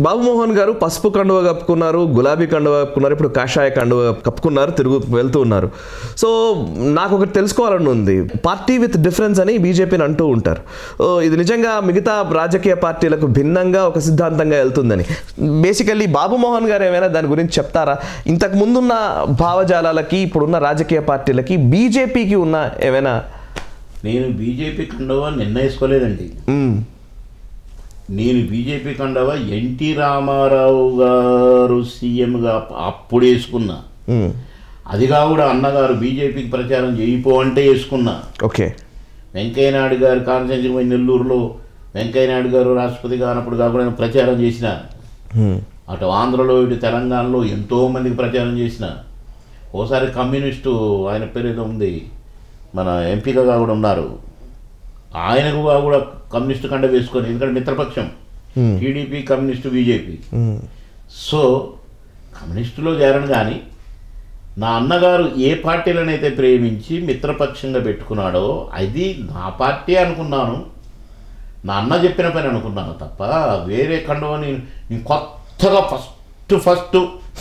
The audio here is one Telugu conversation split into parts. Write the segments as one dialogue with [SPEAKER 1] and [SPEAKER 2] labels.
[SPEAKER 1] బాబుమోహన్ గారు పసుపు కండువ కప్పుకున్నారు గులాబీ కండువ కప్పుకున్నారు ఇప్పుడు కాషాయ కండువ కప్పుకున్నారు తిరుగు వెళ్తూ ఉన్నారు సో నాకు ఒకటి తెలుసుకోవాలని ఉంది పార్టీ విత్ డిఫరెన్స్ అని బీజేపీని అంటూ ఉంటారు ఓ, ఇది నిజంగా మిగతా రాజకీయ పార్టీలకు భిన్నంగా ఒక సిద్ధాంతంగా వెళ్తుందని బేసికల్లీ బాబుమోహన్ గారు ఏమైనా దాని గురించి చెప్తారా ఇంతకు ముందున్న భావజాలాలకి ఇప్పుడున్న రాజకీయ పార్టీలకి బీజేపీకి ఉన్న ఏమైనా
[SPEAKER 2] నేను బీజేపీ కండవ నిర్ణయించుకోలేదండి
[SPEAKER 1] మ్మ్.
[SPEAKER 2] నేను బీజేపీ కండవ ఎన్టీ రామారావు గారు సీఎంగా అప్పుడు వేసుకున్నా
[SPEAKER 1] మ్మ్.
[SPEAKER 2] అదిగా కూడా అన్నగారు బీజేపీకి ప్రచారం చేయిపో అంటే వేసుకున్నా
[SPEAKER 1] ఓకే
[SPEAKER 2] వెంకయ్యనాయుడు గారు కాన్స్టిట్యూన్సీ పోయి నెల్లూరులో వెంకయ్యనాయుడు గారు రాష్ట్రపతి కానప్పుడు కాకుండా ప్రచారం చేసిన
[SPEAKER 1] మ్మ్.
[SPEAKER 2] అటు ఆంధ్రలో ఇటు తెలంగాణలో ఎంతో మందికి ప్రచారం చేసిన ఓసారి కమ్యూనిస్టు ఆయన పేరు ఏదో ఉంది మన ఎంపీగా కూడా ఉన్నారు ఆయనకు కూడా కమ్యూనిస్టు కండ వేసుకొని ఎందుకంటే మిత్రపక్షం
[SPEAKER 1] Hmm.
[SPEAKER 2] టీడీపీ కమ్యూనిస్టు బీజేపీ
[SPEAKER 1] మ్మ్.
[SPEAKER 2] సో కమ్యూనిస్టులో చేరను కానీ నా అన్నగారు ఏ పార్టీలనైతే ప్రేమించి మిత్రపక్షంగా పెట్టుకున్నాడో అది నా పార్టీ అనుకున్నాను నా అన్న చెప్పిన పని అనుకున్నాను తప్ప వేరే కండవని నేను కొత్తగా ఫస్ట్ ఫస్ట్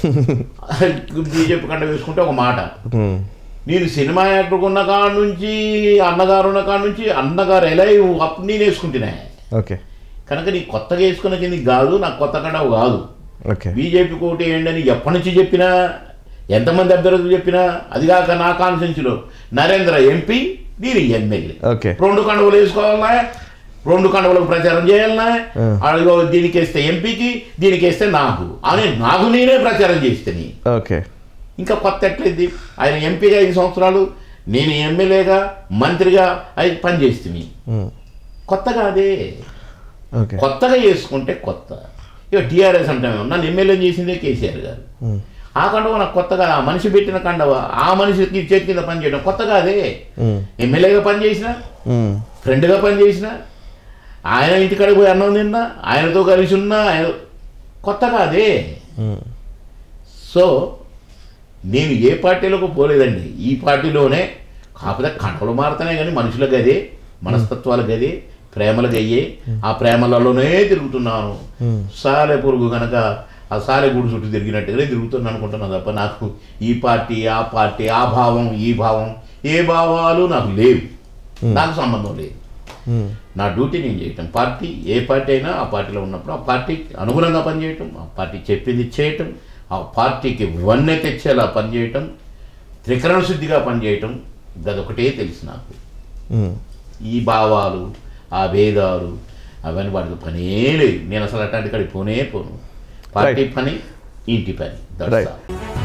[SPEAKER 2] బీజేపీ కండ వేసుకుంటే ఒక మాట
[SPEAKER 1] మ్మ్.
[SPEAKER 2] నేను సినిమా యాక్టర్ ఉన్న కాడ నుంచి అన్నగారు ఉన్న కాడ నుంచి అన్నగారు ఎలా అప్పుడు నేను వేసుకుంటున్నా
[SPEAKER 1] ఓకే
[SPEAKER 2] కనుక నీ కొత్తగా వేసుకున్న కింద కాదు నాకు కొత్త కండవ కాదు
[SPEAKER 1] ఓకే
[SPEAKER 2] బీజేపీ కోటి వేయండి అని ఎప్పటి నుంచి చెప్పినా ఎంతమంది అభ్యర్థులు చెప్పినా అది కాక నా కాన్స్టిట్యూన్సీలో నరేంద్ర ఎంపీ దీని ఎమ్మెల్యే
[SPEAKER 1] ఓకే
[SPEAKER 2] రెండు కండువలు వేసుకోవాలన్నా రెండు కండువలకు ప్రచారం చేయాలన్నా
[SPEAKER 1] ఆ.
[SPEAKER 2] అదిగో దీనికి వేస్తే ఎంపీకి దీనికి వేస్తే నాకు అని నాకు నేనే ప్రచారం చేస్తే
[SPEAKER 1] ఓకే
[SPEAKER 2] ఇంకా కొత్త ఎట్లయింది ఆయన ఎంపీగా ఐదు సంవత్సరాలు నేను ఎమ్మెల్యేగా మంత్రిగా అది పనిచేస్తుంది
[SPEAKER 1] మ్మ్.
[SPEAKER 2] కొత్తగా అదే
[SPEAKER 1] ఓకే
[SPEAKER 2] కొత్తగా చేసుకుంటే కొత్త ఇక టీఆర్ఎస్ అంటే నన్ను ఎమ్మెల్యే చేసిందే కేసీఆర్ గారు
[SPEAKER 1] మ్మ్.
[SPEAKER 2] ఆ కండవ నాకు కొత్తగా ఆ మనిషి పెట్టిన కండవ ఆ మనిషికి చేతి కింద పని చేయడం కొత్తగా అదే
[SPEAKER 1] మ్మ్.
[SPEAKER 2] ఎమ్మెల్యేగా పని చేసిన
[SPEAKER 1] మ్మ్.
[SPEAKER 2] ఫ్రెండ్గా పని చేసిన ఆయన ఇంటికాడికి పోయి అన్నం తిన్నా ఆయనతో కలిసి ఉన్నా ఆయన కొత్తగా అదే
[SPEAKER 1] మ్మ్.
[SPEAKER 2] సో నేను ఏ పార్టీలోకి పోలేదండి ఈ పార్టీలోనే కాకపోతే కండలు మారుతున్నాయి కానీ మనుషులకు అదే మనస్తత్వాలకు అదే ప్రేమలకు అయ్యే ఆ ప్రేమలలోనే తిరుగుతున్నాను
[SPEAKER 1] మ్మ్.
[SPEAKER 2] సాలె పురుగు కనుక ఆ సాలె గుడి చుట్టూ తిరిగినట్టుగానే తిరుగుతున్నాను అనుకుంటున్నాను తప్ప నాకు ఈ పార్టీ ఆ పార్టీ ఆ భావం ఈ భావం ఏ భావాలు నాకు లేవు నాకు సంబంధం లేదు
[SPEAKER 1] మ్మ్.
[SPEAKER 2] నా డ్యూటీ నేను చేయటం పార్టీ ఏ పార్టీ అయినా ఆ పార్టీలో ఉన్నప్పుడు ఆ పార్టీకి అనుగుణంగా పనిచేయటం ఆ పార్టీ చెప్పింది చేయటం ఆ పార్టీకి వన్నె తెచ్చేలా పనిచేయటం త్రికరణ శుద్ధిగా పనిచేయటం అదొకటే తెలుసు నాకు
[SPEAKER 1] మ్మ్.
[SPEAKER 2] ఈ భావాలు ఆ భేదాలు అవన్నీ వాటికి పనే లేదు నేను అసలు అట్లాంటి కాడికి పోనే పోను పార్టీ పని ఇంటి పని That's
[SPEAKER 1] Right.
[SPEAKER 2] all.